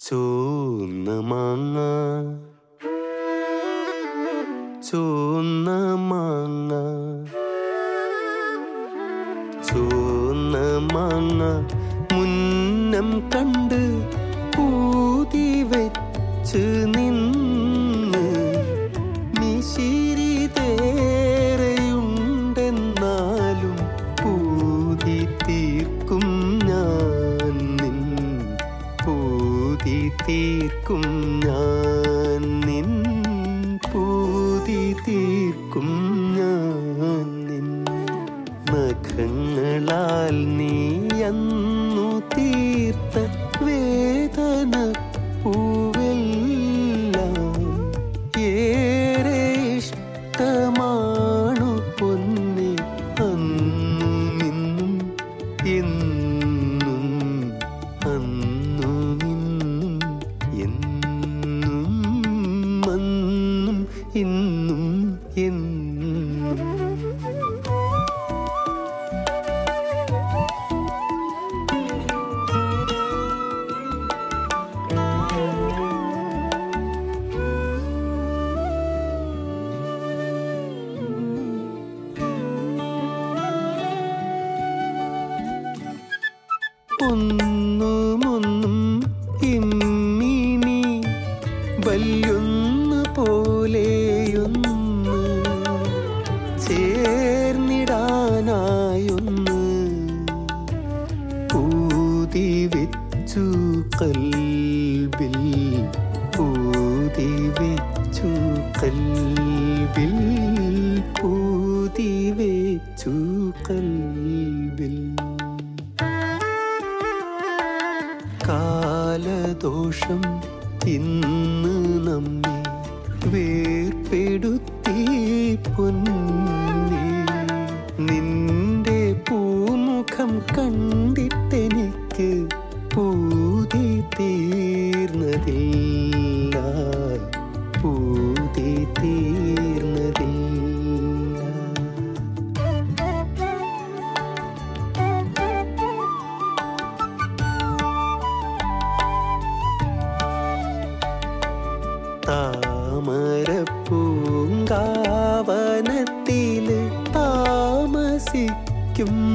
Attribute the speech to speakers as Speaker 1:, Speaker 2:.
Speaker 1: ചുവന്ന മാങ്ങ ചുവന്ന മാങ്ങ ചുവന്ന മാങ്ങ മുന്നം കണ്ട് പൂതി വെച്ച് നിന്ന് മിശിരി തേറെയുണ്ടെന്നാലും പൂതി തീർക്കും ഞാൻ നിൻ പൂതി തീർക്കും ഞാൻ നിൻ പൂതി തീർക്കും ഞാൻ നിൻ നഖങ്ങളാൽ നീ അന്നു തീർത്ത വേദന പൂവെല്ലാം ഏറെ ഇഷ്ടമാണു പൊന്നെ അന്നും ഇന്നും എന്നും അന്നും ഇന്നും എന്നും അന്നും ഇന്നും എന്നും ഒന്നുമൊന്നും ഇമ്മിനി വല്യൊന്നു പോലെയൊന്ന് ചേർന്നിടാനായൊന്ന് പൂതി വെച്ചു കൽബിൽ പൂതി വെച്ചു കൽബിൽ പൂതി വെച്ചു കൽബിൽ കാലദോഷം ഇന്ന് നമ്മെ വേർപ്പെടുത്തി പൊന്നി നിന്റെ പൂമുഖം കണ്ടിട്ടെനിക്ക് പൂതി തീർന്നതില്ല പൂതി തീർന്നതില്ല താമരപ്പൂങ്കാവനത്തില് താമസിക്കും